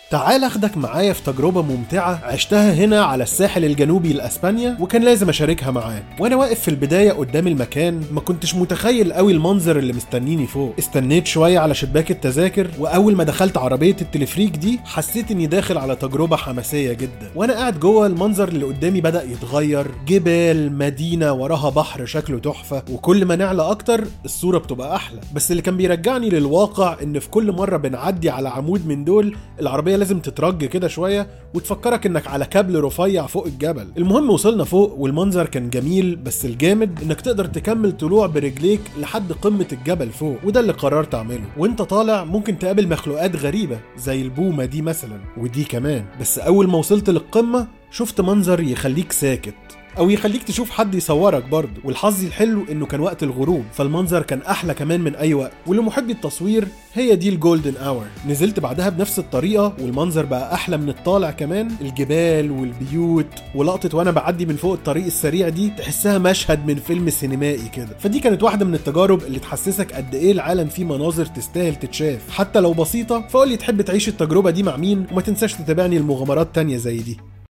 تعال اخدك معايا في تجربة ممتعة عشتها هنا على الساحل الجنوبي لاسبانيا وكان لازم اشاركها معاك وانا واقف في البداية قدام المكان ما كنتش متخيل قوي المنظر اللي مستنيني فوق استنيت شوية على شباك التذاكر واول ما دخلت عربية التلفريك دي حسيت اني داخل على تجربة حماسية جدا وانا قاعد جوه المنظر اللي قدامي بدأ يتغير جبال مدينة وراها بحر شكله تحفة وكل ما نعلى اكتر الصورة بتبقى احلى بس اللي كان بيرجعني للواقع ان في كل مرة بنعدي على عمود من دول العربية لازم تترج كده شوية وتفكرك انك على كابل رفيع فوق الجبل المهم وصلنا فوق والمنظر كان جميل بس الجامد انك تقدر تكمل طلوع برجليك لحد قمة الجبل فوق وده اللي قررت اعمله وانت طالع ممكن تقابل مخلوقات غريبة زي البومة دي مثلا ودي كمان بس اول ما وصلت للقمة شفت منظر يخليك ساكت او يخليك تشوف حد يصورك برضه والحظ الحلو انه كان وقت الغروب فالمنظر كان احلى كمان من اي وقت ولمحبي التصوير هي دي الجولدن اور نزلت بعدها بنفس الطريقه والمنظر بقى احلى من الطالع كمان الجبال والبيوت ولقطه وانا بعدي من فوق الطريق السريع دي تحسها مشهد من فيلم سينمائي كده فدي كانت واحده من التجارب اللي تحسسك قد ايه العالم فيه مناظر تستاهل تتشاف حتى لو بسيطه فقول لي تحب تعيش التجربه دي مع مين وما تنساش تتابعني المغامرات تانية زي دي